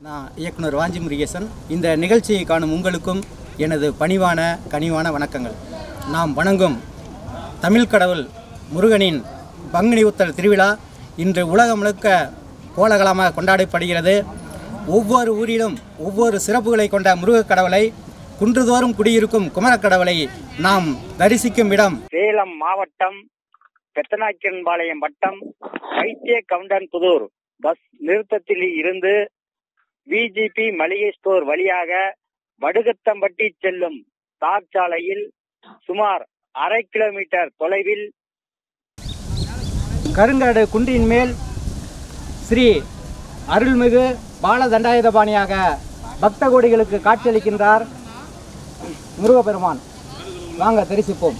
நான் இயக்குனர் வாஞ்சி முருகேசன் இந்த நிகழ்ச்சியை காணும் உங்களுக்கும் எனது பணிவான கனிவான வணக்கங்கள் நாம் வணங்கும் தமிழ் கடவுள் முருகனின் பங்குனி உத்தர திருவிழா இன்று உலகம் முழுக்க கோலாகலமாக கொண்டாடப்படுகிறது ஒவ்வொரு ஊரிலும் ஒவ்வொரு சிறப்புகளை கொண்ட முருகக் கடவுளை குன்றுதோறும் குடியிருக்கும் குமரக் கடவுளை நாம் தரிசிக்கும் இடம் சேலம் மாவட்டம் பெத்தநாயக்கன்பாளையம் வட்டம் வைத்திய கவுண்டன் புதூர் பஸ் நிறுத்தத்தில் இருந்து பிஜிபி மளிகை ஸ்டோர் வழியாக வடுகத்தம்பட்டி செல்லும் தார் சாலையில் சுமார் அரை கிலோமீட்டர் தொலைவில் கருங்காடு குன்றின் மேல் ஸ்ரீ அருள்மிகு பாலதண்டாயுதபாணியாக பக்த கோடிகளுக்கு காட்சியளிக்கின்றார் முருகப்பெருமான் வாங்க தரிசிப்போம்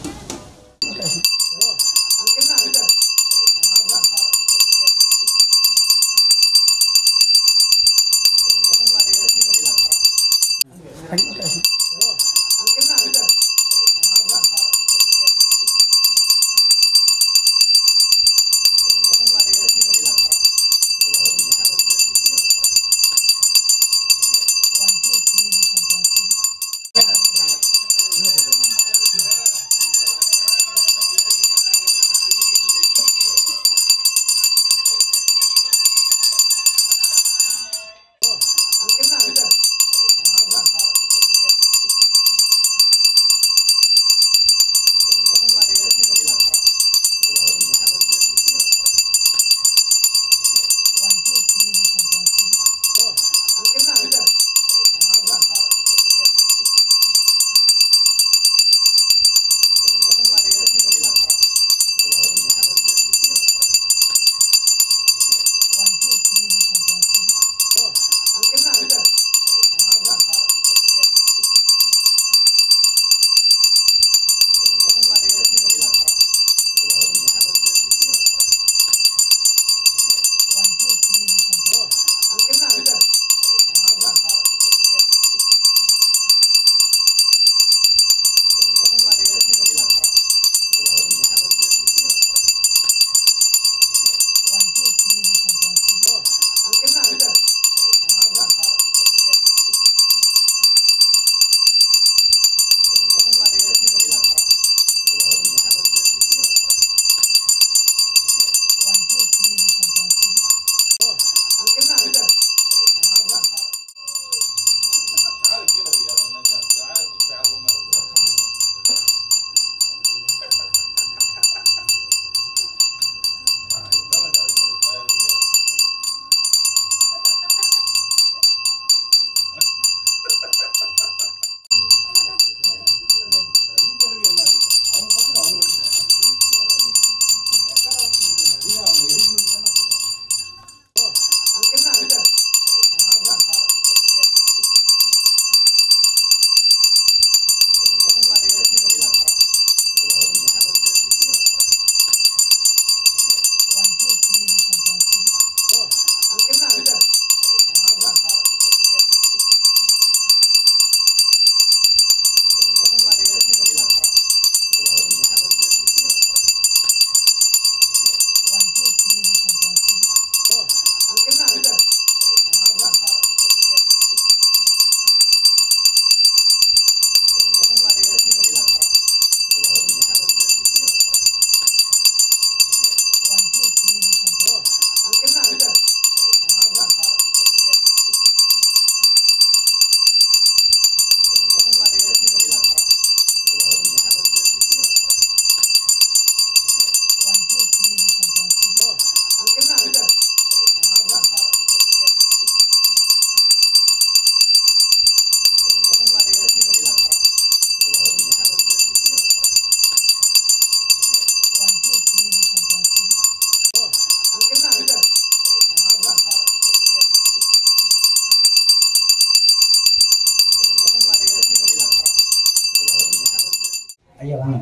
ஐயா வாங்க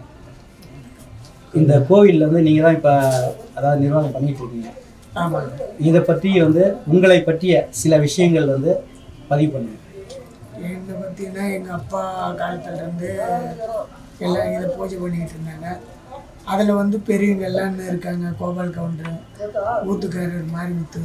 இந்த கோவிலில் வந்து நீங்கள் தான் இப்போ அதாவது நிர்வாகம் பண்ணிட்டு இருக்கீங்க ஆமாங்க இதை பற்றி வந்து உங்களை பற்றிய சில விஷயங்கள் வந்து பதிவு பண்ணுங்க என்னை பற்றினா எங்கள் அப்பா காலத்துல இருந்து எல்லாம் இதை பூஜை பண்ணிகிட்டு இருந்தாங்க அதில் வந்து பெரியவங்க எல்லாம் இன்னும் இருக்காங்க கோபால் கவுண்டர் ஊத்துக்காரர் மாரிமுத்து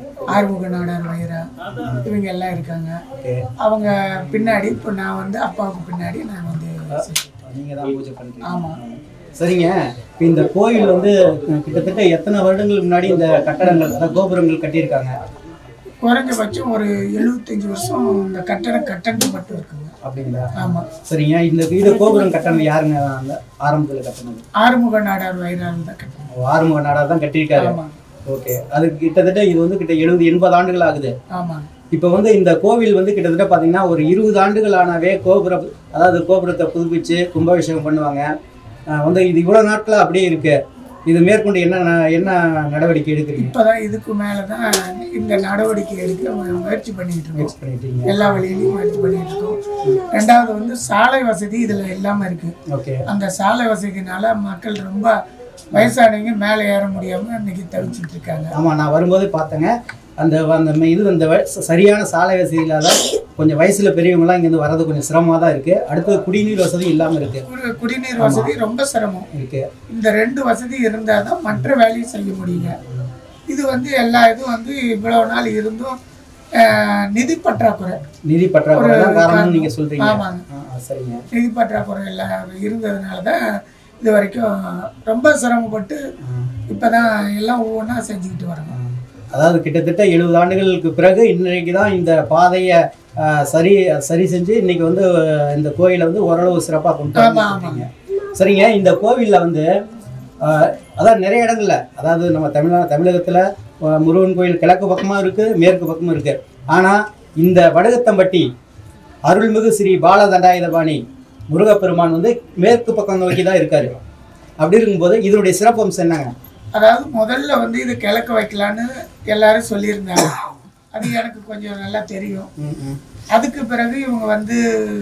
ஆறுமுக நாடார் வைரா இவங்க எல்லாம் இருக்காங்க ஓகே அவங்க பின்னாடி இப்போ நான் வந்து அப்பாவுக்கு பின்னாடி நான் வந்து செஞ்சுட்டு நீங்கள் தான் பூஜை பண்ணுறீங்க ஆமாம் சரிங்க இப்போ இந்த கோயில் வந்து அஹ், கிட்டத்தட்ட எத்தனை வருடங்களுக்கு முன்னாடி இந்த கட்டடங்கள் அதாவது கோபுரங்கள் கட்டியிருக்காங்க குறைஞ்சபட்சம் ஒரு எழுபத்தஞ்சு வருஷம் இந்த கட்டடம் கட்டப்பட்டு இருக்குங்க அப்படிங்களா ஆமாம் சரிங்க இந்த இது கோபுரம் கட்டணம் யாருங்க அந்த ஆரம்பத்தில் கட்டணது ஆறுமுக நாடார் வைரால் தான் கட்டணும் ஆறுமுக நாடாக தான் கட்டியிருக்காரு ஆமாம் ஓகே அது கிட்டத்தட்ட இது வந்து கிட்ட எழுபது எண்பது ஆண்டுகள் ஆகுது ஆமாங்க இப்போ வந்து இந்த கோவில் வந்து கிட்டத்தட்ட பார்த்தீங்கன்னா ஒரு இருபது ஆண்டுகள் ஆனவே கோபுரம் அதாவது கோபுரத்தை புதுப்பிச்சு கும்பாபிஷேகம் பண்ணுவாங்க அஹ் வந்து இது இவ்வளோ நாட்கள் அப்படியே இருக்கு இது மேற்கொண்டு என்ன ந- என்ன நடவடிக்கை எடுக்கிறீங்க இப்போதான் இதுக்கு மேலே தான் இந்த நடவடிக்கை எடுக்க மு- முயற்சி பண்ணிட்டு இருக்கோம் எக்ஸ் பண்ணிட்டீங்க எல்லா வழியிலையும் முயற்சி பண்ணிட்டு இருக்கோம் ரெண்டாவது வந்து சாலை வசதி இதில் இல்லாமல் இருக்கு ஓகே அந்த சாலை வசதினால மக்கள் ரொம்ப வயசானவங்க மேலே ஏற முடியாமல் இன்னைக்கு தவிச்சிட்டு இருக்காங்க ஆமாம் நான் வரும்போது பார்த்தேங்க அந்த அந்த ம- இது அந்த வ- ச- சரியான சாலை வசதி இல்லாத கொஞ்சம் வயசுல பெரியவங்கலாம் இங்கேருந்து வர்றது கொஞ்சம் சிரமமாக தான் இருக்கு அடுத்து குடிநீர் வசதி இல்லாமல் இருக்கு ஒரு குடிநீர் வசதி ரொம்ப சிரமம் இருக்கு இந்த ரெண்டு வசதி இருந்தால் தான் மற்ற வேலையை செய்ய முடியுங்க இது வந்து எல்லா இதுவும் வந்து இவ்வளவு நாள் இருந்தும் ஆஹ், நிதி பற்றாக்குறை நிதி பற்றாக்குறை தான் ஒரு காரணம்னு காரணம். நீங்க சொல்றீங்க ஆமாங்க. ஆ, ஆ, சரிங்க நிதி பற்றாக்குறை எல்லாம் இருந்ததுனால தான் இது வரைக்கும் ரொம்ப சிரமப்பட்டு இப்பதான் எல்லாம் ஒவ்வொன்றா செஞ்சுக்கிட்டு வரோங்க அதாவது கிட்டத்தட்ட எழுபது ஆண்டுகளுக்கு பிறகு இன்னைக்கு தான் இந்த பாதையை ஆ, சரி சரி செஞ்சு இன்னைக்கு வந்து இந்த கோயிலை வந்து ஓரளவு சிறப்பாக கொண்டு ஆமா, வந்துருக்கீங்க சரிங்க இந்த கோவிலில் வந்து ஆ, அதாவது நிறைய இடங்கள்ல அதாவது நம்ம தமிழ தமிழகத்தில் முருகன் கோயில் கிழக்கு பக்கமாக இருக்குது மேற்கு பக்கமும் இருக்குது ஆனால் இந்த வடகத்தம்பட்டி அருள்மிகு ஸ்ரீ பாலதண்டாயுதபாணி முருகப்பெருமான் வந்து மேற்கு பக்கம் நோக்கி தான் இருக்காரு அப்படி இருக்கும்போது இதனுடைய சிறப்பம்சம் என்னங்க அதாவது முதல்ல வந்து இது கிழக்க வைக்கலான்னு எல்லாரும் சொல்லியிருந்தாங்க அது எனக்கு கொஞ்சம் நல்லா தெரியும் ம், ம். அதுக்கு பிறகு இவங்க வந்து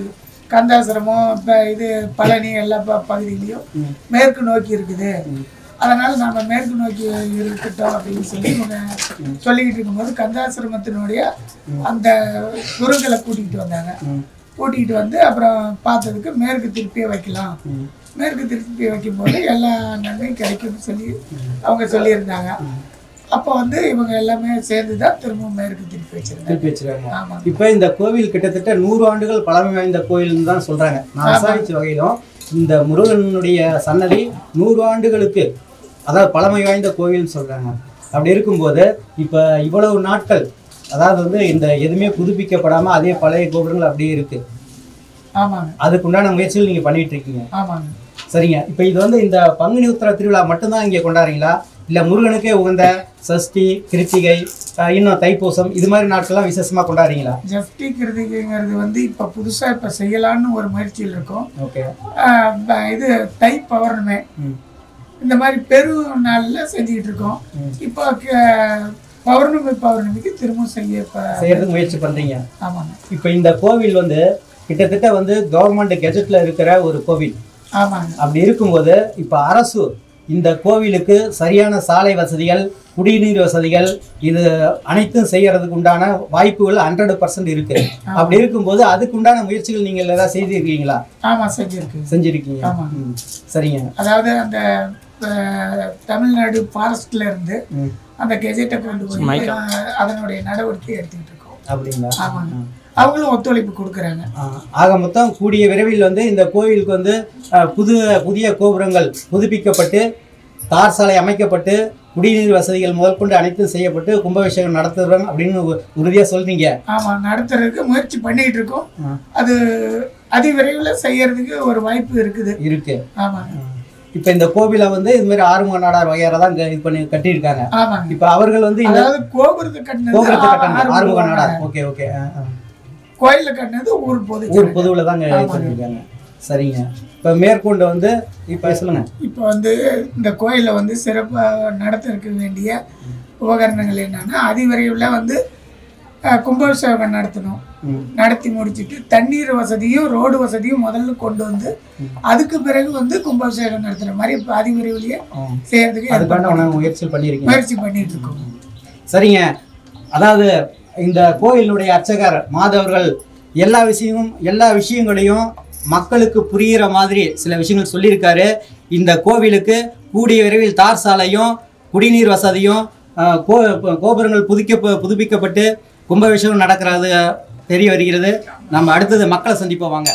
கந்தாசிரமம் இப்போ இது பழனி எல்லா ப பகுதியிலையும் ம். மேற்கு நோக்கி இருக்குது அதனால நம்ம மேற்கு நோக்கி இருக்கட்டும் அப்படின்னு சொல்லி இவங்க சொல்லிக்கிட்டு இருக்கும்போது கந்தாசிரமத்தினுடைய அந்த குருக்களை கூட்டிகிட்டு வந்தாங்க ம். கூட்டிகிட்டு வந்து அப்புறம் பார்த்ததுக்கு மேற்கு திருப்பியே வைக்கலாம் ம். மேற்கு திருப்பி வைக்கும்போது எல்லா நன்மையும் கிடைக்கும்னு சொல்லி அவங்க சொல்லியிருந்தாங்க அப்போ வந்து இவங்க எல்லாமே சேர்ந்து தான் திரும்பவும் மேற்கு திருப்பி வச்சிருந்தாங்க திருப்பி வச்சிருக்காங்க ஆமாங்க இப்போ இந்த கோவில் கிட்டத்தட்ட நூறு ஆண்டுகள் பழமை வாய்ந்த கோயில்னு தான் சொல்றாங்க நான் விசாரிச்ச வகையிலும் இந்த முருகனுடைய சன்னதி நூறு ஆண்டுகளுக்கு அதாவது பழமை வாய்ந்த கோயில்னு சொல்றாங்க அப்படி இருக்கும்போது இப்போ இவ்வளவு நாட்கள் அதாவது வந்து இந்த எதுவுமே புதுப்பிக்கப்படாம அதே பழைய கோபுரங்கள் அப்படியே இருக்கு ஆமாங்க அதுக்கு உண்டான முயற்சிகள் நீங்க பண்ணிட்டு இருக்கீங்க ஆமாங்க சரிங்க இப்போ இது வந்து இந்த பங்குனி உத்திர திருவிழா மட்டும்தான் இங்கே கொண்டாடுறீங்களா இல்லை முருகனுக்கே உகந்த சஷ்டி கிருத்திகை அஹ், இன்னும் தைப்பூசம் இது மாதிரி நாட்கள்லாம் விசேஷமா கொண்டாடுறீங்களா ஜப்டி கிருதிங்கிறது வந்து இப்போ புதுசாக இப்போ செய்யலான்னு ஒரு முயற்சியில் இருக்கோம் ஓகே ஆஹ் ப- இது தை பௌர்ணமி ம் இந்த மாதிரி பெரு நாளில் செஞ்சுக்கிட்டு இருக்கோம் இப்போ க- பௌர்ணமி பௌர்ணமிக்கு திரும்ப செய்ய இப்போ செய்யறதுக்கு முயற்சி பண்றீங்க ஆமாங்க இப்போ இந்த கோவில் வந்து கிட்டத்தட்ட வந்து கவர்மெண்ட் கெஜெட்ல இருக்கிற ஒரு கோவில் ஆமாங்க அப்படி இருக்கும்போது இப்போ அரசு இந்த கோவிலுக்கு சரியான சாலை வசதிகள் குடிநீர் வசதிகள் இது அனைத்தும் செய்யறதுக்கு உண்டான வாய்ப்புகள் ஹண்ட்ரட் பர்சன்ட் இருக்கு அப்படி இருக்கும்போது அதுக்கு உண்டான முயற்சிகள் நீங்க ஏதாவது செய்திருக்கீங்களா ஆமாம் செஞ்சுருக்கு செஞ்சிருக்கீங்க ஆமா. ம். சரிங்க அதாவது அந்த அஹ், தமிழ்நாடு ஃபாரஸ்ட்ல இருந்து ம். அந்த கெஜெட்டை கொண்டு போய் அஹ், அதனுடைய நடவடிக்கை எடுத்துக்கிட்டு இருக்கோம் அப்படிங்களா ஆமாங்க அவங்களும் ஒத்துழைப்பு கொடுக்குறாங்க ஆ, ஆக மொத்தம் கூடிய விரைவில் வந்து இந்த கோயிலுக்கு வந்து அ, புது புதிய கோபுரங்கள் புதுப்பிக்கப்பட்டு தார் சாலை அமைக்கப்பட்டு குடிநீர் வசதிகள் முதற்கொண்டு அனைத்தும் செய்யப்பட்டு கும்பாபிஷேகம் நடத்துகிறோம் அப்படின்னு உ- உறுதியா சொல்றீங்க ஆமா நடத்துறதுக்கு முயற்சி பண்ணிட்டு இருக்கோம் ஆ. அது அதி விரைவில் செய்யறதுக்கு ஒரு வாய்ப்பு இருக்குது இருக்கு ஆமாங்க இப்போ இந்த கோவிலை வந்து இது மாதிரி ஆறுமுக நாடார் வகையார தான் இங்க இது பண்ணி கட்டியிருக்காங்க ஆமாங்க இப்போ அவர்கள் வந்து இந்த அதாவது கோபுரத்தை கட்டினது கோபுரத்தை ஆ- கட்டின ஆறுமுக ஆறுமுக நாடார் நாடார். ஓகே ஓகே கோயில்ல கட்டினது ஊர் பொது ஊர் பொதுவில் தான் இங்க இது பண்ணியிருக்காங்க சரிங்க இப்போ மேற்கொண்டு வந்து இப்போ சொல்லுங்க இப்போ வந்து இந்த கோயிலை வந்து சிறப்பாக நடத்திருக்க வேண்டிய உபகரணங்கள் என்னன்னா அதிவிரைவில் வந்து அஹ், கும்பாபிஷேகம் நடத்தணும் ம் நடத்தி முடிச்சிட்டு தண்ணீர் வசதியும் ரோடு வசதியும் முதல்ல கொண்டு வந்து அதுக்கு பிறகு வந்து கும்பாபிஷேகம் நடத்துற மாதிரி இப்போ அதிவிரைவிலேயே ம். செய்யறதுக்கு அதுக்கான ஏற்பாடு உணவு முயற்சி பண்ணியிருக்கீங்க முயற்சி பண்ணிட்டு இருக்கோம் சரிங்க அதாவது இந்த கோயிலுடைய அர்ச்சகர் மாதவர்கள் எல்லா விஷயமும் எல்லா விஷயங்களையும் மக்களுக்கு புரிகிற மாதிரி சில விஷயங்கள் சொல்லியிருக்காரு இந்த கோவிலுக்கு கூடிய விரைவில் தார் சாலையும் குடிநீர் வசதியும் அஹ், கோ கோபுரங்கள் புதுக்க புதுப்பிக்கப்பட்டு கும்பாபிஷேகம் நடக்கிறது தெரிய வருகிறது நம்ம அடுத்தது மக்களை சந்திப்போம் வாங்க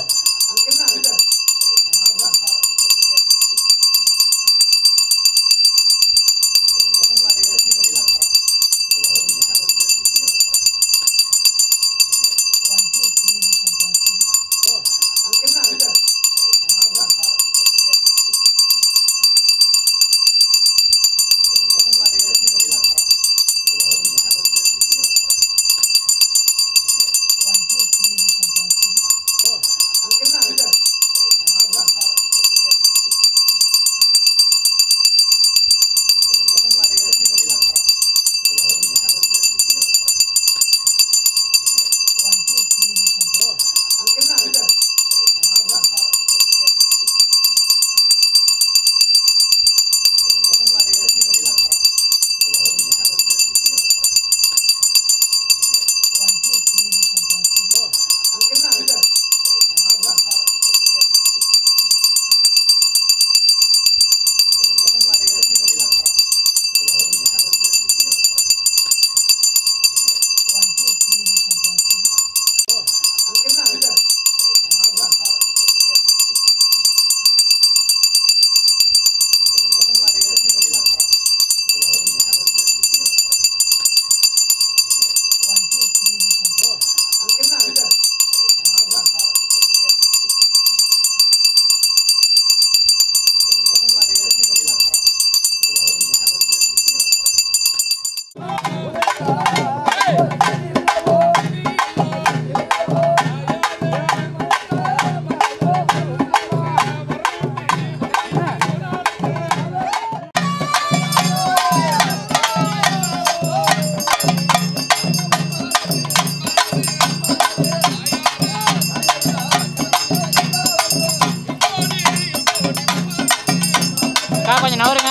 அக்கா கொஞ்சம் நவருங்க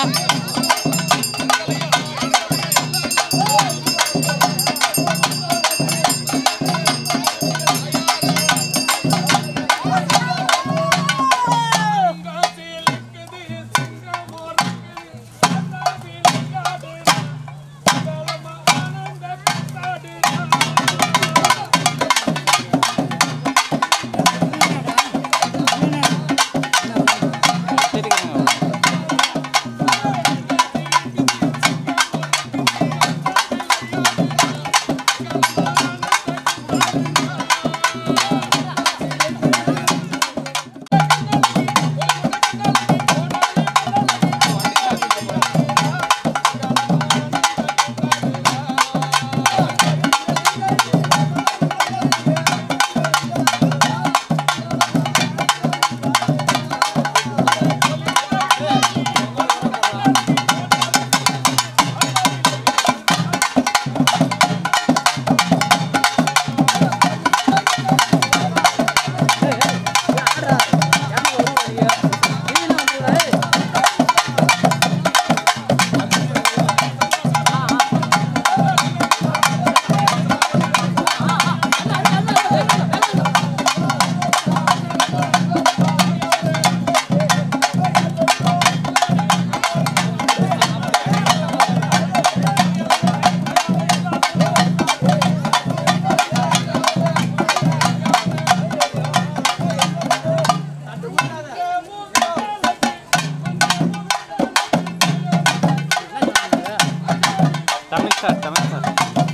தமிழ் சார் தமிழ் சார்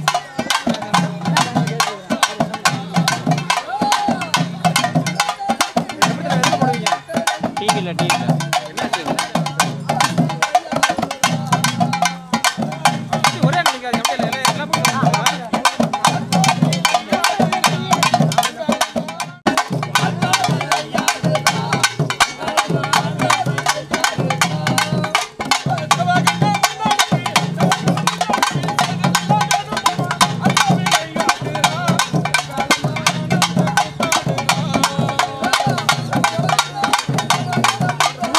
டிவியில் டிவியில் ஆ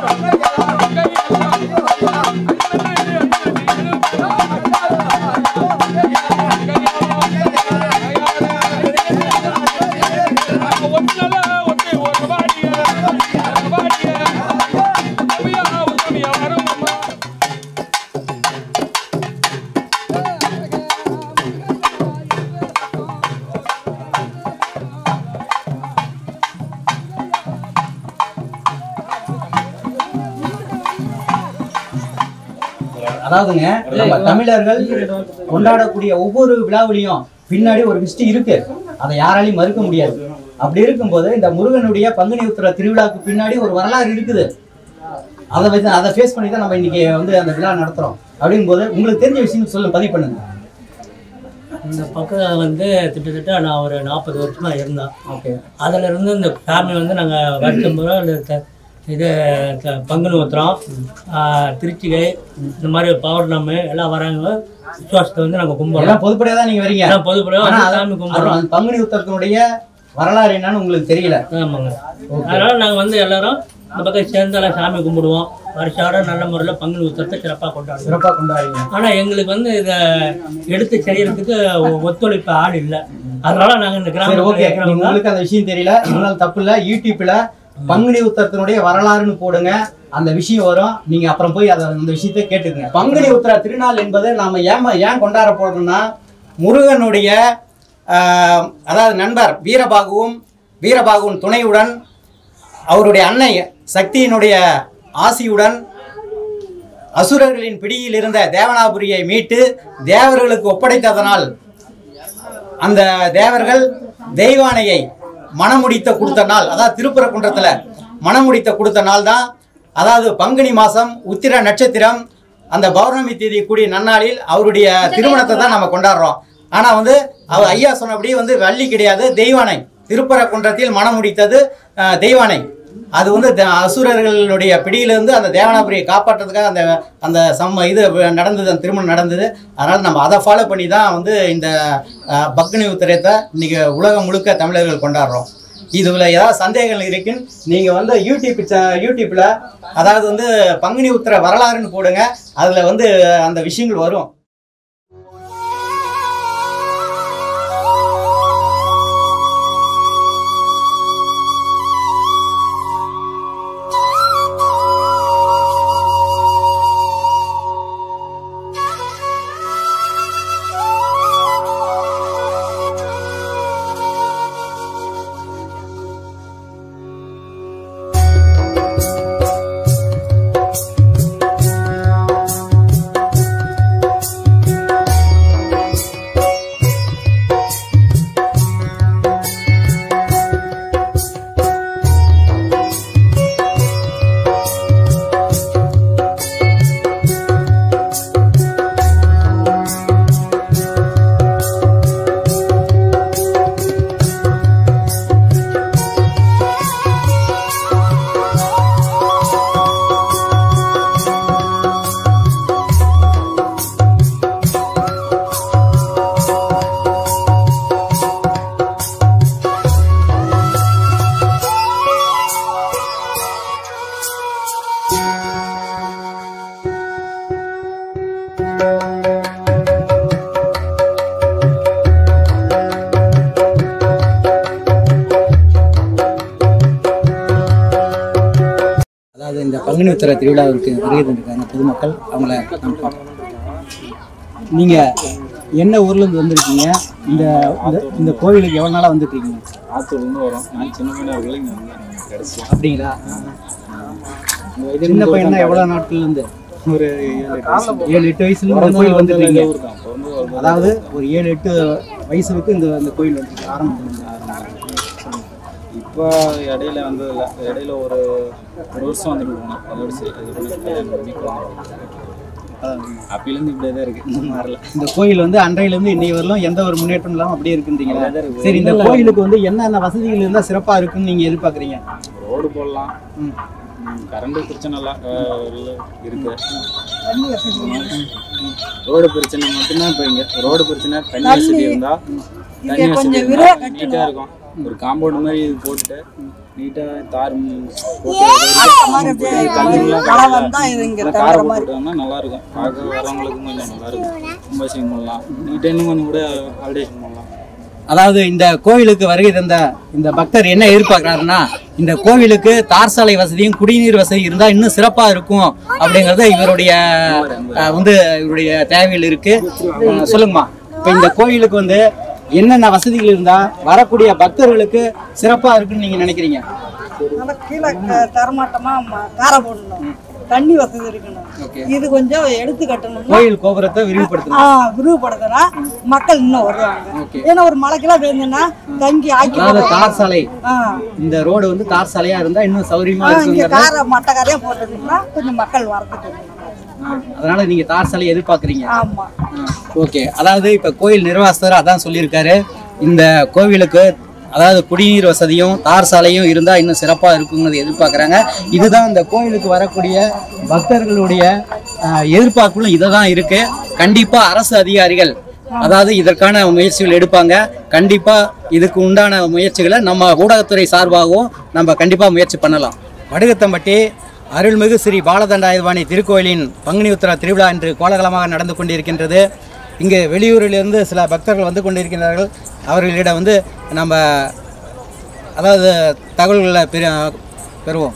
அதாவதுங்க நம்ம தமிழர்கள் கொண்டாடக்கூடிய ஒவ்வொரு விழாவிலையும் பின்னாடி ஒரு ஹிஸ்டரி இருக்கு அதை யாராலையும் மறுக்க முடியாது அப்படி இருக்கும்போது இந்த முருகனுடைய பங்குனி உத்திர திருவிழாவுக்கு பின்னாடி ஒரு வரலாறு இருக்குது அதை வச்சு அதை ஃபேஸ் பண்ணி தான் நம்ம இன்னைக்கு வந்து அந்த விழா நடத்துறோம் அப்படிங்கும்போது உங்களுக்கு தெரிஞ்ச விஷயம் சொல்ல பதிவு பண்ணுங்க இந்த பக்கம் வந்து கிட்டத்தட்ட நான் ஒரு நாற்பது வருஷமா இருந்தேன் ஓகே அதுல இருந்து இந்த ஃபேமிலி வந்து நாங்கள் வருஷம் முறை இந்த த- இது த- பங்குனி உத்திரம் ஆ, திருச்சிகை இந்த மாதிரி பௌர்ணமி எல்லாம் வராங்க விசுவாசத்தை வந்து நாங்கள் கும்பிடுறோம் எல்லாம் பொதுப்படையா தான் நீங்க வரீங்க எல்லாம் பொதுப்படையாக ஆனா வந்து அது- சாமி அது கும்பிடுறோம் அந்த பங்குனி உத்தரத்தினுடைய வரலாறு என்னன்னு உங்களுக்கு தெரியல ஆமாங்க அதனால நாங்கள் வந்து எல்லாரும் இந்த பக்கம் சேர்ந்து எல்லாம் சாமி கும்பிடுவோம் வருஷாட நல்ல முறையில் பங்குனி உத்திரத்தை சிறப்பாக கொண்டாடுவோம் சிறப்பா கொண்டாடுறீங்க ஆனா எங்களுக்கு வந்து இதை எடுத்து செய்யறதுக்கு ஒ- ஒத்துழைப்பு ஆள் இல்லை அதனால நாங்கள் இந்த சரி கிராமத்தில் ஓகே இருக்கிறவங்க உங்களுக்கு அந்த விஷயம் தெரியல இருந்தாலும் தப்பு இல்ல யூடியூப்ல பங்குனி உத்தரத்தினுடைய வரலாறுன்னு போடுங்க அந்த விஷயம் வரும் நீங்க அப்புறம் போய் அதை அந்த விஷயத்தை கேட்டுக்கங்க பங்குனி உத்தர திருநாள் என்பது நாம ஏன் ஏன் கொண்டாட போறோம்னா முருகனுடைய ஆஹ், அதாவது நண்பர் வீரபாகுவும் வீரபாகுவின் துணையுடன் அவருடைய அன்னை சக்தியினுடைய ஆசியுடன் அசுரர்களின் பிடியில் இருந்த தேவனாபுரியை மீட்டு தேவர்களுக்கு ஒப்படைத்ததனால் அந்த தேவர்கள் தெய்வானையை மணமுடித்த கொடுத்த நாள் அதாவது திருப்பரங்குன்றத்துல மணமுடித்த கொடுத்த நாள் தான் அதாவது பங்குனி மாசம் உத்திர நட்சத்திரம் அந்த பௌர்ணமி தேதி கூடிய நன்னாளில் அவருடைய திருமணத்தை தான் நம்ம கொண்டாடுறோம் ஆனா வந்து அவர் ஐயா சொன்னபடி வந்து வள்ளி கிடையாது தெய்வானை திருப்பரங்குன்றத்தில் மணமுடித்தது அஹ், தெய்வானை அது வந்து த- அசுரர்களுடைய பிடியிலிருந்து அந்த தேவனாபுரியை காப்பாற்றுறதுக்காக அந்த அந்த சம்ம இது நடந்தது அந்த திருமணம் நடந்தது அதனால் நம்ம அதை ஃபாலோ பண்ணி தான் வந்து இந்த அஹ், பங்குனி உத்திரத்தை இன்னைக்கு உலகம் முழுக்க தமிழர்கள் கொண்டாடுறோம் இதுல ஏதாவது சந்தேகங்கள் இருக்குன்னு நீங்க வந்து யூடியூப் ச- யூடியூப்ல அதாவது வந்து பங்குனி உத்திர வரலாறுன்னு போடுங்க அதுல வந்து அந்த விஷயங்கள் வரும் அதாவது இந்த பங்குனி உத்திர திருவிழாவிற்கு வருகை தந்திருக்காங்க பொதுமக்கள் அவங்கள நாம் பார்ப்போம். நீங்க என்ன ஊர்ல இருந்து வந்திருக்கீங்க இந்த இந்த- இந்த கோவிலுக்கு எவ்வளவு நாளா வந்துட்டு இருக்கீங்க ஆத்தூர்லேருந்து வரோம் நான் சின்ன பையனா இருக்கல இங்கே வந்து எனக்கு கிடச்சி அப்படிங்களா சின்ன பையனா எவ்வளவு நாட்கள்ல இருந்து ஒரு ஏழு எட்டு வயசு. ஏழு எட்டு வயசுல இருந்து இந்த பிறந்து கோயில் வளர்ந்தது வந்துருக்கீங்க இந்த ஊர் தான். பிறந்து வளர்ந்தது அதாவது ஒரு ஏழு எட்டு வயசுக்கு இந்த இந்த கோயில் வந்து ஆரம்பம் இப்போ இடையில வந்ததில்ல இடையில ஒரு ஒரு வருஷம் வந்துட்டு போனோம் அதோட சரி அது பண்ணி கல்யாணம் பண்ணி குழந்தை அப்பயிலேருந்து இப்படியே தான் இருக்கு இன்னும் மாறல இந்த கோயில் வந்து அன்றையில இருந்து இன்னை வரலும் எந்த ஒரு முன்னேற்றம் இல்லாம அப்படியே இருக்குன்றீங்களா அப்படியே தான் இருக்கு. சரி இந்த கோயிலுக்கு வந்து என்னென்ன வசதிகள் இருந்தா சிறப்பா இருக்குன்னு நீங்க எதிர்பார்க்கறீங்க ரோடு போடலாம் ம். கரண்ட் பிரச்சனை எல்லாம் அஹ், இல்ல, இருக்கு ரோடு பிரச்சனை மட்டும்தான் இப்போ இங்க ரோடு பிரச்சனை தண்ணி வசதி இருந்தா தண்ணி வசதி இருந்தா நீட்டா இருக்கும் ஒரு காம்பவுண்ட் மாதிரி இது போட்டுட்டு நீட்டாக தார் ம், போட்டு கல்லுங்கெல்லாம் மழை வந்தா இது இங்க நல்லா தங்குற காரை மாதிரி போட்டுட்டோம்னா நல்லா இருக்கும் பார்க்க வரவங்களுக்கும் கொஞ்சம் நல்லா இருக்கும் கும்பாபிஷேகம் பண்ணலாம் நீட்டாக இன்னும் கொஞ்சம் கூட அல்டேஷன் பண்ணலாம் அதாவது இந்த கோவிலுக்கு வருகை தந்த இந்த பக்தர் என்ன எதிர்பார்க்கிறாருன்னா இந்த கோவிலுக்கு தார் சாலை வசதியும் குடிநீர் வசதி இருந்தா இன்னும் சிறப்பா இருக்கும் அப்படிங்கறது இவருடைய அஹ், வந்து இவருடைய தேவைகள் இருக்கு அஹ், சொல்லுங்கம்மா இப்ப இந்த கோவிலுக்கு வந்து என்னென்ன வசதிகள் இருந்தா வரக்கூடிய பக்தர்களுக்கு சிறப்பா இருக்குன்னு நீங்க நினைக்கிறீங்க நம்ம கீழே க- தரமாட்டமா ம- காரை போடணும் தண்ணி வசதி இருக்கணும் இது கொஞ்சம் எடுத்து கட்டணும்னா கோயில் கோபுரத்தை விரிவுபடுத்தணும் ஆ, விரிவுபடுத்தினா மக்கள் இன்னும் வருவாங்க ஏன்னா ஒரு மலைக்கெல்லாம் வேணும்னா தங்கி ஆக்கி அதாவது தார் சாலை ஆ இந்த ரோடு வந்து தார் சாலையா இருந்தா இன்னும் சௌரியமா ஆ, இங்க இருக்குங்கிறத காரை மட்டை காரையா போட்டதுன்னா கொஞ்சம் மக்கள் வரதுக்கு கொஞ்சம் நல்லா இருக்கும். அதனால நீங்க தார் சாலை எதிர்பார்க்கறீங்க ஆமா ஓகே அதாவது இப்ப கோயில் நிர்வாகஸ்தர் அதான் சொல்லியிருக்காரு இந்த கோவிலுக்கு அதாவது குடிநீர் வசதியும் தார் சாலையும் இருந்தா இன்னும் சிறப்பா இருக்குங்கிறத எதிர்பார்க்கறாங்க இதுதான் இந்த கோயிலுக்கு வரக்கூடிய பக்தர்களுடைய ஆஹ், எதிர்பார்ப்புகளும் இதை தான் இருக்கு கண்டிப்பா அரசு அதிகாரிகள் அதாவது இதற்கான முயற்சிகள் எடுப்பாங்க கண்டிப்பா இதுக்கு உண்டான முயற்சிகளை நம்ம ஊடகத்துறை சார்பாகவும் நம்ம கண்டிப்பா முயற்சி பண்ணலாம் வடுகத்தம்பட்டி அருள்மிகு ஸ்ரீ பாலதண்டாயுதபாணி திருக்கோயிலின் பங்குனி உத்திர திருவிழா இன்று கோலாகலமாக நடந்து கொண்டிருக்கின்றது இங்கு வெளியூரிலிருந்து சில பக்தர்கள் வந்து கொண்டிருக்கிறார்கள் அவர்களிடம் வந்து நம்ம அதாவது தகவல்களை பெற பெறுவோம்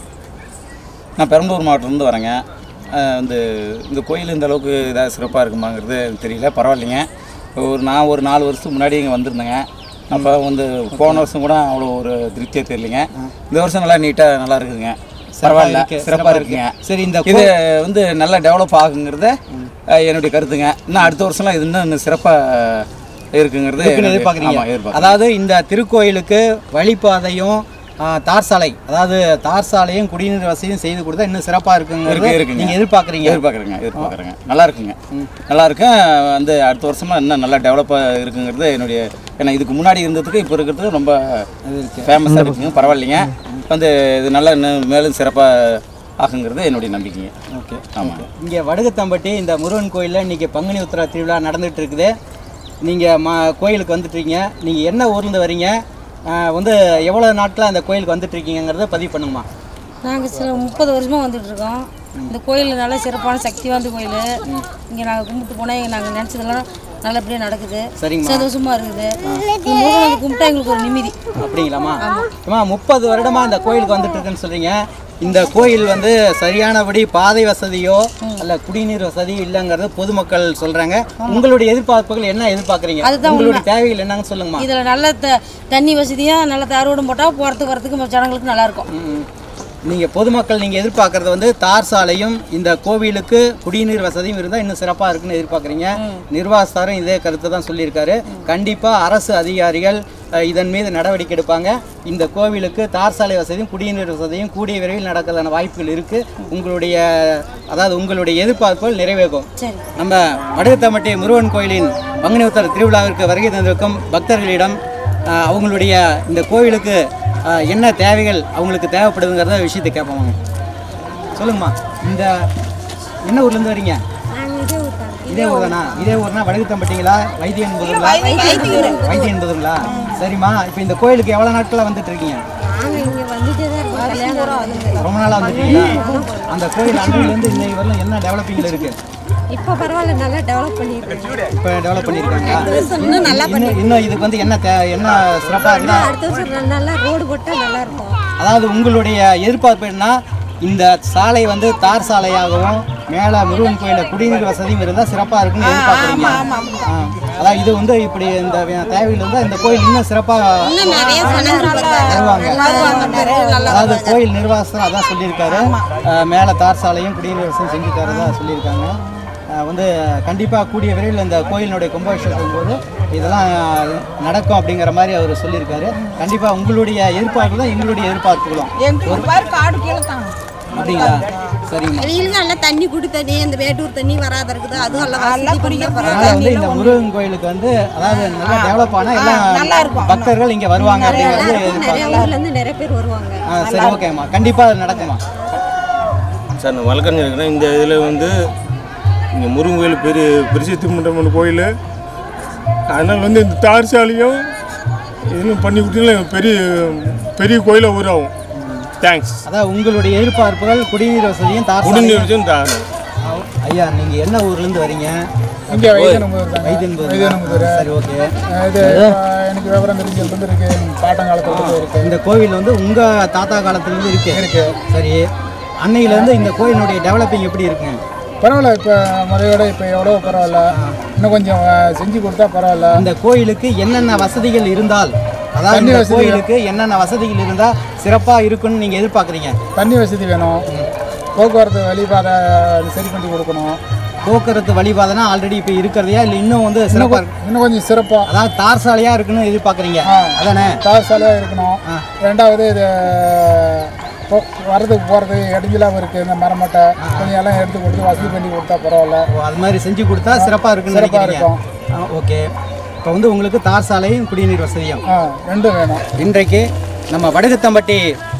நான் பெரம்பலூர் மாவட்டத்துலேருந்து வரேங்க அஹ் வந்து இந்த கோயில் இந்த அளவுக்கு ஏதாவது சிறப்பாக இருக்குமாங்கிறது எனக்கு தெரியல பரவாயில்லைங்க ஒரு நான் ஒரு நாலு வருஷத்துக்கு முன்னாடி இங்கே வந்திருந்தேங்க அப்போ வந்து போன வருஷம் கூட அவ்வளோ ஒரு திருப்தியாக தெரியலைங்க இந்த வருஷம் நல்லா நீட்டாக நல்லா இருக்குதுங்க பரவாயில்ல இருக்கு, சிறப்பாக சிறப்பா இருக்குங்க சரி இந்த இது வந்து நல்லா டெவலப் ஆகுங்கிறத அஹ், என்னுடைய கருத்துங்க இன்னும் அடுத்த வருஷம்லாம் இது இன்னும் இன்னும் சிறப்பாக இருக்குங்கிறது இருக்குன்னு எனக்கு- எதிர்பார்க்குறீங்க ஆமா, எதிர்பார்க்குறேன். அதாவது இந்த திருக்கோயிலுக்கு வழிபாதையும் ஆ, தார் சாலை அதாவது தார் சாலையும் குடிநீர் வசதியும் செய்து கொடுத்தா இன்னும் சிறப்பாக இருக்கு இருக்குங்கிறது இருக்குங்க நீங்கள் எதிர்பார்க்குறீங்க எதிர்பார்க்குறேங்க எதிர்பார்க்குறேங்க நல்லா இருக்குங்க நல்லா இருக்கும் வந்து அடுத்த வருஷமா இன்னும் நல்லா டெவலப்பாக இருக்குங்கிறது என்னுடைய ஏன்னா இதுக்கு முன்னாடி இருந்ததுக்கு இப்போ இருக்கிறதுக்கு ரொம்ப ஃபேமஸாக இருக்குங்க பரவாயில்லைங்க வந்து இது நல்லா இன்னும் மேலும் சிறப்பாக ஆகுங்கிறது என்னுடைய நம்பிக்கைங்க ஓகே ஆமாம் இங்கே வடுகத்தம்பட்டி இந்த முருகன் கோயிலில் இன்றைக்கி பங்குனி உத்திர திருவிழா நடந்துகிட்டு இருக்குது நீங்கள் மா கோயிலுக்கு வந்துட்டுருக்கீங்க நீங்கள் என்ன ஊர்லேருந்து வரீங்க ஆ, வந்து எவ்வளோ நாட்களாக அந்த கோயிலுக்கு வந்துட்டுருக்கீங்கிறத பதிவு பண்ணுங்கம்மா நாங்கள் சில முப்பது வருஷமாக வந்துட்டு இருக்கோம் இந்த கோயில் நல்ல சிறப்பான சக்தி வாய்ந்த கோயில் இங்கே நாங்கள் கும்பிட்டு போனால் நாங்கள் நினச்சதெல்லாம் நல்லபடியாக நடக்குது சரிங்கம்மா. சந்தோஷமாக இருக்குது இந்த முருகனை வந்து கும்பிட்டா எங்களுக்கு ஒரு நிம்மதி அப்படிங்களாம்மா அம்மா முப்பது வருடமாக இந்த கோயிலுக்கு வந்துட்டு இருக்குன்னு சொல்கிறீங்க இந்த கோயில் வந்து சரியானபடி பாதை வசதியோ அல்ல குடிநீர் வசதியோ இல்லைங்கிறது பொதுமக்கள் சொல்கிறாங்க உங்களுடைய எதிர்பார்ப்புகள் என்ன எதிர்பார்க்குறீங்க அதுதான் உங்களுடைய தேவைகள் என்னன்னு சொல்லுங்கம்மா இதில் நல்ல த தண்ணி வசதியாக நல்ல தாரோடும் போட்டால் போகிறதுக்கு வரதுக்கு ஜனங்களுக்கு நல்லாயிருக்கும் ம். நீங்க பொதுமக்கள் நீங்க எதிர்பார்க்கறது வந்து தார் சாலையும் இந்த கோவிலுக்கு குடிநீர் வசதியும் இருந்தால் இன்னும் சிறப்பா இருக்குன்னு எதிர்பார்க்குறீங்க நிர்வாகஸ்தாரும் இதே கருத்தை தான் சொல்லியிருக்காரு கண்டிப்பா அரசு அதிகாரிகள் அஹ், இதன் மீது நடவடிக்கை எடுப்பாங்க இந்த கோவிலுக்கு தார் சாலை வசதியும் குடிநீர் வசதியும் கூடிய விரைவில் நடக்கிறதான வாய்ப்புகள் இருக்கு உங்களுடைய அதாவது உங்களுடைய எதிர்பார்ப்புகள் நிறைவேறும் சரி நம்ம வடுகத்தமட்டி முருகன் கோயிலின் பங்குனி உத்தர திருவிழாவிற்கு வருகை தந்திருக்கும் பக்தர்களிடம் ஆஹ், அவங்களுடைய இந்த கோவிலுக்கு ஆஹ், என்ன தேவைகள் அவங்களுக்கு தேவைப்படுதுங்கிறத விஷயத்தை கேட்பாங்க சொல்லுங்கம்மா இந்த என்ன ஊர்லேருந்து வரீங்க இதே ஊர் தானா இதே ஊர்னா வடுகத்தம்பட்டிங்களா வைத்தியன் புதூங்களா வைத்தியன் புதூங்களா சரிம்மா இப்போ இந்த கோயிலுக்கு எவ்வளோ நாட்களாக வந்துட்டு இருக்கீங்க நாங்கள் இங்கே வந்துட்டே தான் இருக்கோம் கல்யாணம் ரொம்ப நாளாக வந்துட்டீங்களா அந்த கோயில் அன்றையிலேருந்து இன்னைக்கு வரலாம் என்ன டெவலப்பிங்கில் இருக்குது இப்போ பரவாயில்ல நல்லா டெவலப் பண்ணியிருக்கோம் இப்போ டெவலப் பண்ணியிருக்காங்க இன்னும் நல்லா இன்னும் இன்னும் இதுக்கு வந்து என்ன தே என்ன சிறப்பாக இருந்தா அடுத்த வருஷம் நல்லா ரோடு போட்டால் நல்லா இருக்கும் அதாவது உங்களுடைய எதிர்பார்ப்பு என்ன இந்த சாலை வந்து தார் சாலையாகவும் மேலே முருகன் கோயிலில் குடிநீர் வசதியும் இருந்தால் சிறப்பாக இருக்குன்னு எதிர்பார்க்குறீங்க ஆ. அதாவது இது வந்து இப்படி இந்த வே- தேவைகள் இருந்தால் இந்த கோயில் இன்னும் சிறப்பாக வருவாங்க அதாவது கோயில் நிர்வாகஸ்தர் அதான் சொல்லியிருக்காரு அஹ், மேலே தார் சாலையும் குடிநீர் வசதியும் செஞ்சு தரதா சொல்லியிருக்காங்க அஹ், வந்து கண்டிப்பாக கூடிய விரைவில் இந்த கோயிலினுடைய கும்பாபிஷேகத்தின் போது இதெல்லாம் நடக்கும் அப்படிங்கிற மாதிரி அவர் சொல்லியிருக்காரு கண்டிப்பாக உங்களுடைய எதிர்பார்ப்பு தான் எங்களுடைய எதிர்பார்ப்புகளும் எங்க பாரு காடு கீழே தான் அப்படிங்களா சரிங்கம்மா வெயிலுக்கு நல்லா தண்ணி குடி தண்ணி இந்த வேட்டூர் தண்ணி வராத இருக்குது அதுவும் எல்லாம் வசதி பண்ணி அதனால வந்து இந்த முருகன் கோயிலுக்கு வந்து அதாவது நல்லா டெவலப் ஆனால் எல்லாம் பக்தர்கள் இங்கே வருவாங்க அப்படிங்கிறது எதிர்பார்க்கலாம் ஊர்லேருந்து நிறைய பேர் வருவாங்க ஆ சரி ஓகேம்மா கண்டிப்பாக அது நடக்குமா சார் நான் வழக்கறிஞர் இருக்கிறேன் இந்த இதில் வந்து இங்கே முருகன் கோயில் பெரிய பிரசித்தி மண்டபம் கோயில் அதனால் வந்து இந்த தார் சாலையும் இன்னும் பண்ணி கொடுத்தீங்கன்னா பெரிய பெரிய கோயிலாக உருவாகும் தேங்க்ஸ் அதான் உங்களுடைய எதிர்பார்ப்புகள் குடிநீர் வசதியும் தார் குடிநீர் சாலையும். வச்சும் தா- ஐயா நீங்க என்ன ஊர்ல இருந்து வரீங்க இங்கே வைத்தியநம்பூர் தாங்க. வைத்தியன்புரம் வைத்தியநம்பூர். சரி ஓகே இது அஹ், எனக்கு விவரம் தெரிஞ்சதுலேருந்து இருக்கு பாட்டங்காலத்துல இருக்கு இந்த கோவில் வந்து உங்க தாத்தா காலத்துல இருந்து இருக்கு இருக்கு. சரி அன்னையில இருந்து இந்த கோயிலுடைய டெவலப்பிங் எப்படி இருக்குங்க பரவாயில்ல இப்போ முறையோட இப்போ எவ்வளோ பரவாயில்ல இன்னும் கொஞ்சம் அஹ், செஞ்சு கொடுத்தா பரவாயில்ல இந்த கோயிலுக்கு என்னென்ன வசதிகள் இருந்தால் அதாவது தண்ணி இந்த வசதி கோயிலுக்கு என்னென்ன வசதிகள் இருந்தா சிறப்பா இருக்குன்னு நீங்க எதிர்பார்க்குறீங்க தண்ணி வசதி வேணும் போக்குவரத்து வழிபாதை அது சரி பண்ணி கொடுக்கணும் போக்குவரத்து வழிபாதைனா ஆல்ரெடி இப்போ இருக்கிறதையா இல்லை இன்னும் வந்து இன்னும் சிறப்பாக கொஞ்சம் இன்னும் கொஞ்சம் சிறப்பாக அதாவது தார் சாலையா இருக்குன்னு எதிர்பார்க்குறீங்க அதானே தார் சாலையாக இருக்கணும் ரெண்டாவது இது போ- வர்றதுக்கு போகிறது இடைஞ்சலாகவும் இருக்குது இந்த மரமட்டை கொஞ்சம் எல்லாம் எடுத்து கொடுத்து வசதி பண்ணி கொடுத்தா பரவாயில்ல ஓ, அது மாதிரி செஞ்சு கொடுத்தா சிறப்பாக இருக்குன்னு சிறப்பா நினைக்கிறீங்க ஓகே இப்போ வந்து உங்களுக்கு தார் சாலையும் குடிநீர் வசதியும் ஆ ரெண்டும் வேணும் இன்றைக்கு நம்ம வடகுத்தம்பட்டி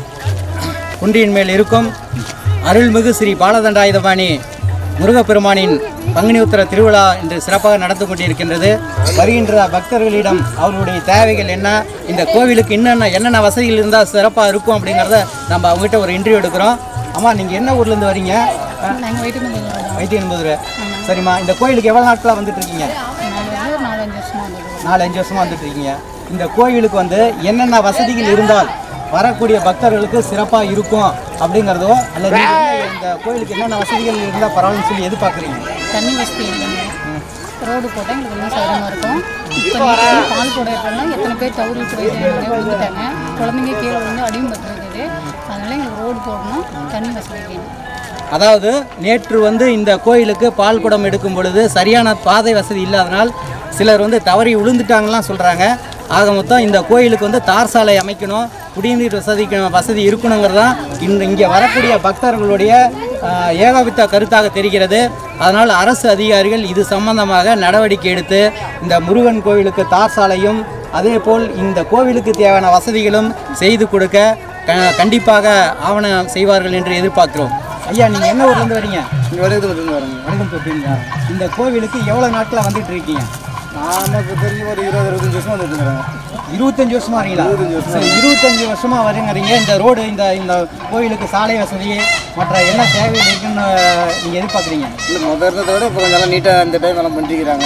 குன்றியின் மேல் இருக்கும் அருள்மிகு ஸ்ரீ பாலதண்டாயுதபாணி முருகப்பெருமானின் பங்குனி உத்திர திருவிழா இன்று சிறப்பாக நடந்து கொண்டிருக்கின்றது வருகின்ற பக்தர்களிடம் அவர்களுடைய தேவைகள் என்ன இந்த கோவிலுக்கு என்னென்ன என்னென்ன வசதிகள் இருந்தால் சிறப்பாக இருக்கும் அப்படிங்கிறத நம்ம அவங்ககிட்ட ஒரு இன்டர்வியூ எடுக்கிறோம் அம்மா நீங்கள் என்ன ஊர்லேருந்து வரீங்க நாங்கள் வெயிட்டு வைத்திய என்பது சரிம்மா இந்த கோயிலுக்கு எவ்வளோ நாட்களாக வந்துட்டு இருக்கீங்க நாங்கள் ஒரு நாலஞ்சு வருஷமாக வந்தது நாலு அஞ்சு வருஷமா வந்துட்டு இருக்கீங்க இந்த கோயிலுக்கு வந்து என்னென்ன வசதிகள் இருந்தால் வரக்கூடிய பக்தர்களுக்கு சிறப்பாக இருக்கும் அப்படிங்கிறதோ அல்லது நீங்க என்ன இந்த கோயிலுக்கு என்னென்ன வசதிகள் இருந்தால் பரவாயில்லன்னு சொல்லி எதிர்பார்க்குறீங்க தண்ணி வசதி இல்லைங்க ரோடு போட்டால் எங்களுக்கு இன்னும் சௌகரியமாக இருக்கும் இப்போ நீங்கள் பால் போட இருக்கோம்னா எத்தனை பேர் தவறி போயிட்டாங்க விழுந்துட்டாங்க குழந்தைங்க கீழே விழுந்து அடியும் பட்டுருக்குது அதனால எங்களுக்கு ரோடு போடணும் தண்ணி வசதி வேணும் அதாவது நேற்று வந்து இந்த கோயிலுக்கு பால் குடம் எடுக்கும் பொழுது சரியான பாதை வசதி இல்லாதனால் சிலர் வந்து தவறி விழுந்துட்டாங்கலாம் சொல்கிறாங்க ஆக மொத்தம் இந்த கோயிலுக்கு வந்து தார் சாலை அமைக்கணும் குடிநீர் வசதிக்கு வசதி இருக்கணுங்கிறதான் இன்று இங்கே வரக்கூடிய பக்தர்களுடைய ஆஹ், ஏகோபித்த கருத்தாக தெரிகிறது அதனால் அரசு அதிகாரிகள் இது சம்பந்தமாக நடவடிக்கை எடுத்து இந்த முருகன் கோவிலுக்கு தார் சாலையும் அதேபோல் இந்த கோவிலுக்கு தேவையான வசதிகளும் செய்து கொடுக்க க- கண்டிப்பாக ஆவணம் செய்வார்கள் என்று எதிர்பார்க்கிறோம் ஐயா நீங்கள் என்ன ஊர்லேருந்து வரீங்க இங்கே வடகுத்துலேருந்து வரேங்க வணக்கம் சொல்றீங்களா இந்த கோவிலுக்கு எவ்வளோ நாட்களில் வந்துட்டு இருக்கீங்க நமக்கு தெரிஞ்சு ஒரு இருபது இருபத்தஞ்சி வருஷம் வந்துருக்குறேங்க இருபத்தஞ்சு வருஷமா வரீங்களா சரி இருபத்தஞ்சு வருஷமா வரீங்கிறீங்க இந்த ரோடு இந்த இந்த கோவிலுக்கு சாலை வசதி மற்ற என்ன தேவைகள் இருக்குன்னு நீங்கள் எதிர்பார்க்குறீங்க இல்லை முதல் இருந்ததை விட இப்போ கொஞ்சம் நல்லா நீட்டாக இந்த டைம் எல்லாம் பண்ணிக்கிறாங்க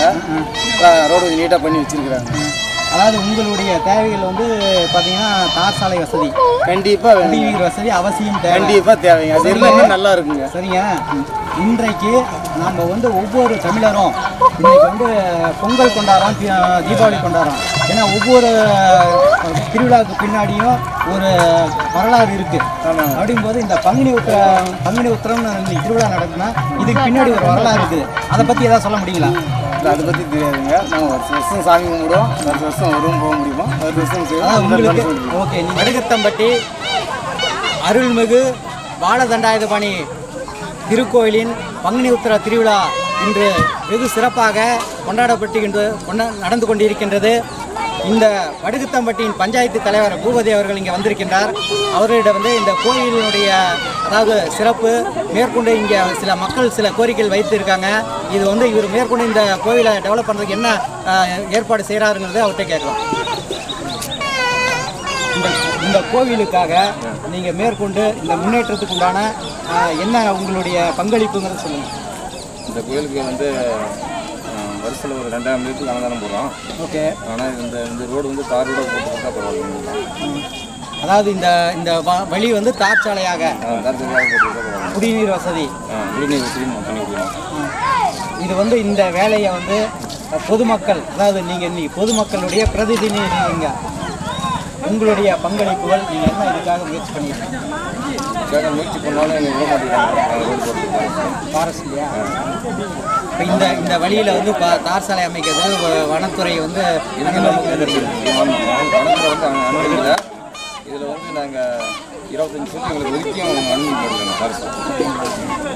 ரோடு கொஞ்சம் நீட்டாக பண்ணி வச்சிருக்கிறாங்க அதாவது உங்களுடைய தேவைகள் வந்து பார்த்தீங்கன்னா தார் சாலை வசதி கண்டிப்பாக குடிநீர் வசதி அவசியம் தேவை கண்டிப்பாக தேவைங்க அது இருந்தால் இன்னும் நல்லா இருக்குங்க சரிங்க இன்றைக்கு நாம் வந்து ஒவ்வொரு தமிழரும் இன்னைக்கு வந்து பொங்கல் கொண்டாடுறோம் தீ- தீபாவளி கொண்டாடுறோம் ஏன்னா ஒவ்வொரு அஹ், திருவிழாவுக்கு பின்னாடியும் ஒரு வரலாறு இருக்கு அப்படிங்கும்போது இந்த பங்குனி உத்திர பங்குனி உத்திரம்னு இன்னைக்கு திருவிழா நடக்குதுன்னா இதுக்கு பின்னாடி ஒரு வரலாறு இருக்குது அதை பற்றி ஏதாவது சொல்ல முடியுங்களா இல்லை அதை பற்றி தெரியாதுங்க நாங்கள் வருஷம் வருஷம் சாமி கும்பிடுவோம் வருஷம் வருஷம் வருவோம் போக முடியுமா வருஷம் வருஷம் அதாவது செய்வோம் உங்களுக்கு ஓகே நீங்கள் அடுக்கத்தம்பட்டி அருள்மிகு பாலதண்டாயுதபாணி திருக்கோயிலின் பங்குனி உத்திர திருவிழா இன்று வெகு சிறப்பாக கொண்டாடப்பட்டுகின்ற கொண்டா நடந்து கொண்டிருக்கின்றது இந்த வடுகுத்தம்பட்டியின் பஞ்சாயத்து தலைவர் பூபதி அவர்கள் இங்கே வந்திருக்கின்றார் அவர்களிடம் வந்து இந்த கோயிலினுடைய அதாவது சிறப்பு மேற்கொண்டு இங்கே சில மக்கள் சில கோரிக்கைகள் வைத்திருக்காங்க இது வந்து இவர் மேற்கொண்டு இந்த கோயிலை டெவலப் பண்ணுறதுக்கு என்ன ஆஹ், ஏற்பாடு செய்கிறாருங்கிறத அவர்கிட்ட கேட்கலாம் இந்த இந்த கோவிலுக்காக நீங்கள் மேற்கொண்டு இந்த முன்னேற்றத்துக்கு உண்டான ஆஹ், என்ன உங்களுடைய பங்களிப்புங்கிறத சொல்லுங்கள் இந்த கோயிலுக்கு வந்து வருஷத்தில் ஒரு ரெண்டாயிரம் லிட்டருக்கு அன்னதானம் போடுறோம் ஓகே ஆனால் இந்த இந்த ரோடு வந்து தார் ரோட போட்டு கொடுத்தா பரவாயில்ல அதாவது இந்த இந்த வ- வழி வந்து தார் சாலையாக தார் சாலையாக போட்டு கொடுத்தா பரவாயில்ல குடிநீர் வசதி ஆ, குடிநீர் வசதி பண்ணி கொடுக்கணும் இது வந்து இந்த வேலையை வந்து அஹ், பொதுமக்கள் அதாவது நீங்கள் இன்னைக்கு பொதுமக்களுடைய பிரதிநிதிங்க உங்களுடைய பங்களிப்புகள் நீங்கள் என்ன இதுக்காக முயற்சி பண்ணியிருக்கீங்க கேட்க முயற்சி பண்ணாலும் எங்கள் விட மாட்டேங்கிறாங்க ரோடு போட்டு ஃபாரஸ்ட் இல்லையா இப்போ இந்த இந்த வழியில் வந்து ப தார் சாலை அமைக்கிறது வ- வனத்துறை வந்து வனத்தில் வந்து அனுமதி இல்லை இதில் வந்து நாங்கள் இருபத்தஞ்சி சென்ட் எங்களுக்கு ஒதுக்கி அவங்க அனுமதி பண்ணிருக்காங்க அரசு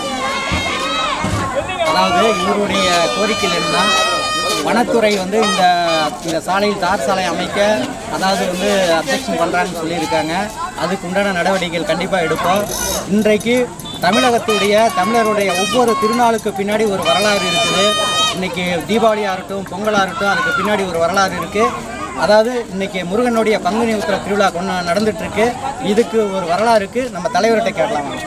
அதாவது இவருடைய கோரிக்கையில் என்னன்னா வனத்துறை வந்து இந்த இந்த சாலையில் தார் சாலை அமைக்க அதாவது வந்து அப்ஜெக்ஷன் பண்ணுறாங்கன்னு சொல்லியிருக்காங்க அதுக்கு உண்டான நடவடிக்கைகள் கண்டிப்பாக எடுப்போம் இன்றைக்கு தமிழகத்துடைய தமிழருடைய ஒவ்வொரு திருநாளுக்கு பின்னாடி ஒரு வரலாறு இருக்குது இன்னைக்கு தீபாவளியாக இருக்கட்டும் பொங்கலாக இருக்கட்டும் அதுக்கு பின்னாடி ஒரு வரலாறு இருக்குது அதாவது இன்னைக்கு முருகனுடைய பங்குனி உத்திர திருவிழா கொண்டு நடந்துட்டு இருக்கு இதுக்கு ஒரு வரலாறு இருக்கு நம்ம தலைவர்கிட்ட கேட்கலாம் வாங்க.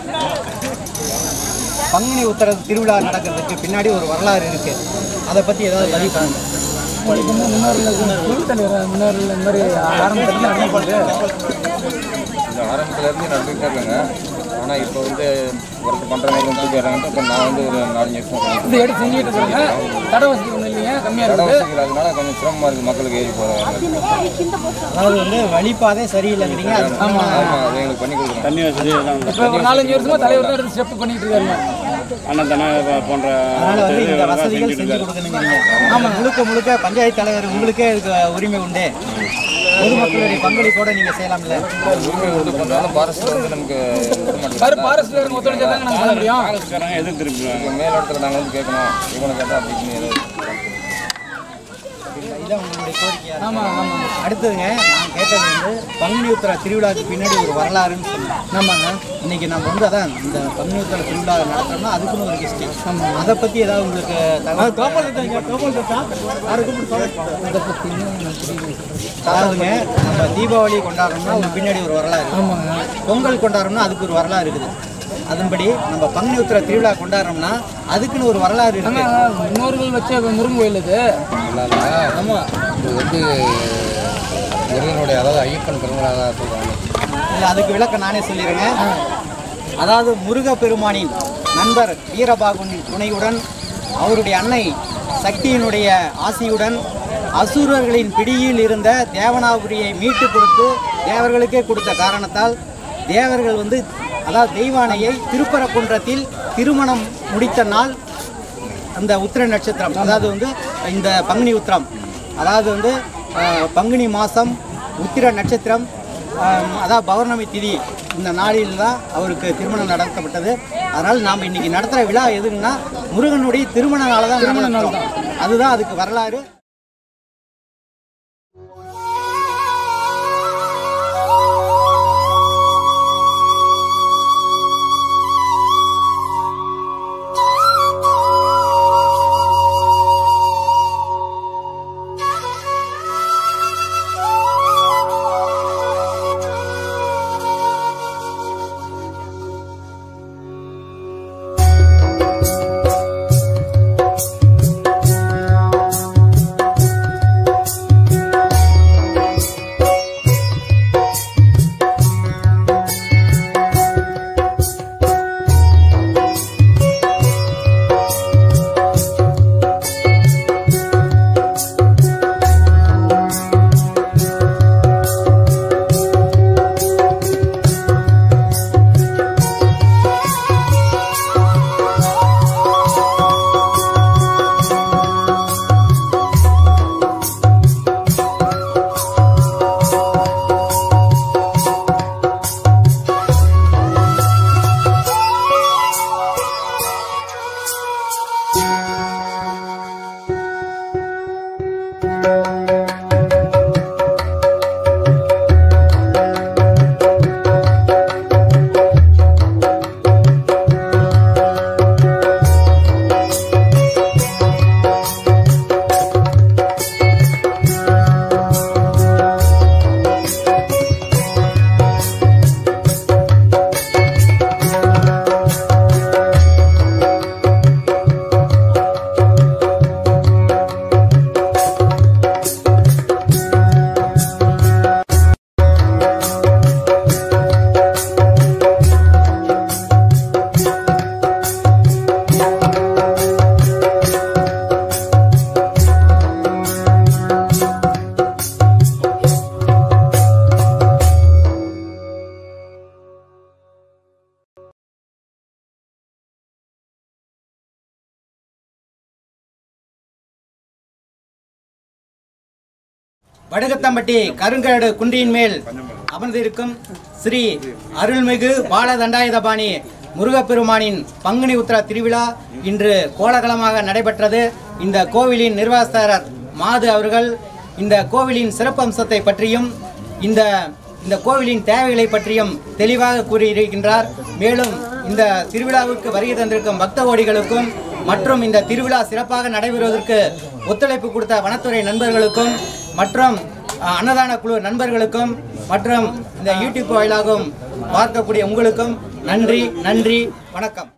பங்குனி உத்திர திருவிழா நடக்கிறதுக்கு பின்னாடி ஒரு வரலாறு இருக்கு அதை பத்தி ஏதாவது பதிவு பண்ணுங்க உங்களுக்கு வந்து முன்னோர்கள் குழு தலைவர் முன்னோர்கள் இந்த மாதிரி ஆரம்பத்தில் நடந்து இந்த ஆரம்பத்துலேருந்து நடந்துகிட்டு தான் இருக்காங்க ஆனால் இப்போ வந்து ஒருத்தர் பண்ணுறவங்க வந்து தூக்கி வராங்க இப்போ நான் வந்து ஒரு நாலஞ்சு வருஷம் இது எடுத்து செஞ்சுட்டு இருக்காங்க தடை வசதி ஒன்றும் இல்லைங்க கம்மியாக இடம் இருக்குது வசதி இல்லாதனால கொஞ்சம் சிரமமாக இருக்குது மக்களுக்கு ஏறி போகிறாங்க அதாவது வந்து வழிபாதை சரியில்லைங்கிறீங்க அது ஆமாம் ஆமாம் அது எங்களுக்கு பண்ணி கொடுக்குறோம் தண்ணி வசதி எல்லாம் இப்போ ஒரு நாலஞ்சு வருஷமா தலைவர் தான் எடுத்து ஸ்டெப் பண்ணிட்டு இருக்காருங்க அன்னதான போன்ற அதனால வந்து இந்த வசதிகள் செஞ்சு கொடுக்கணுங்கிறீங்க ஆமா முழுக்க முழுக்க பஞ்சாயத்து தலைவர் உங்களுக்கே இதுக்கு உரிமை உண்டு பொதுமக்களுடைய பங்களிப்போட நீங்க செய்யலாம்ல உரிமை உண்டு பண்ணுறாலும் பாரஸ்ட் வந்து நமக்கு கொடுக்க மாட்டேங்குது. சார் ஃபாரஸ்ட்ல இருக்க ஒத்துழைச்சா தாங்க நாங்கள் பண்ண முடியும் எதுவும் திரும்பிடுவாங்க இப்போ மேல் இடத்துல நாங்கள் வந்து கேட்கணும் இவனை கேட்டால் அப்படின்னு ஏதாவது இதான் உங்களுடைய கோரிக்கையா ஆமா ஆமா அடுத்ததுங்க நான் கேட்டது வந்து பங்குனி உத்திர திருவிழாவுக்கு பின்னாடி ஒரு வரலாறுன்னு சொன்னேன் ஆமாங்க இன்னைக்கு நம்ம வந்து அதான் இந்த பங்குனி உத்திர திருவிழா நடத்தணும்னா அதுக்குன்னு ஒரு ஹிஸ்ட்ரி ஆமாம் அதை பற்றி ஏதாவது உங்களுக்கு தகவல் அதை பற்றி அதாவதுங்க நம்ம தீபாவளி கொண்டாடுறோம்னா ஒரு பின்னாடி ஒரு வரலாறு ஆமாங்க பொங்கல் கொண்டாடுறோம்னா அதுக்கு ஒரு வரலாறு இருக்குது அதன்படி நம்ம பங்குனி உத்திர திருவிழா கொண்டாடுறோம்னா அதுக்குன்னு ஒரு வரலாறு இருக்கு ஆமாங்க முன்னோர்கள் வச்ச முருகன் கோயில் இது ஆமாம் இது வந்து முருகனுடைய அதாவது ஐயப்பன் பெருமாளாக சொல்கிறாங்க இல்லை அதுக்கு விளக்கம் நானே சொல்லிடுறேங்க அதாவது முருகப்பெருமானின் நண்பர் வீரபாகுனின் துணையுடன் அவருடைய அன்னை சக்தியினுடைய ஆசியுடன் அசுரர்களின் பிடியில் இருந்த தேவனாபுரியை மீட்டு கொடுத்து தேவர்களுக்கே கொடுத்த காரணத்தால் தேவர்கள் வந்து அதாவது தெய்வானையை திருப்பரங்குன்றத்தில் திருமணம் முடித்த நாள் அந்த உத்திர நட்சத்திரம் அதாவது வந்து இந்த பங்குனி உத்திரம் அதாவது வந்து அஹ், பங்குனி மாதம் உத்திர நட்சத்திரம் அஹ், அதாவது பௌர்ணமி திதி இந்த நாளில் தான் அவருக்கு திருமணம் நடத்தப்பட்டது அதனால் நாம் இன்னைக்கு நடத்துகிற விழா எதுன்னா முருகனுடைய திருமண நாள் தான் திருமண நாள் தான் அதுதான் அதுக்கு வரலாறு வடகத்தம்பட்டி கருங்கரடு குன்றின் மேல் அமர்ந்திருக்கும் ஸ்ரீ அருள்மிகு பாலதண்டாயுதபாணி முருகப்பெருமானின் பங்குனி உத்திர திருவிழா இன்று கோலாகலமாக நடைபெற்றது இந்த கோவிலின் நிர்வாகஸ்தரர் மாது அவர்கள் இந்த கோவிலின் சிறப்பம்சத்தை பற்றியும் இந்த இந்த கோவிலின் தேவைகளை பற்றியும் தெளிவாக கூறியிருக்கின்றார் மேலும் இந்த திருவிழாவுக்கு வருகை தந்திருக்கும் பக்த கோடிகளுக்கும் மற்றும் இந்த திருவிழா சிறப்பாக நடைபெறுவதற்கு ஒத்துழைப்பு கொடுத்த வனத்துறை நண்பர்களுக்கும் மற்றும் அஹ், அன்னதான குழு நண்பர்களுக்கும் மற்றும் இந்த யூடியூப் வாயிலாகவும் பார்க்கக்கூடிய உங்களுக்கும் நன்றி நன்றி வணக்கம்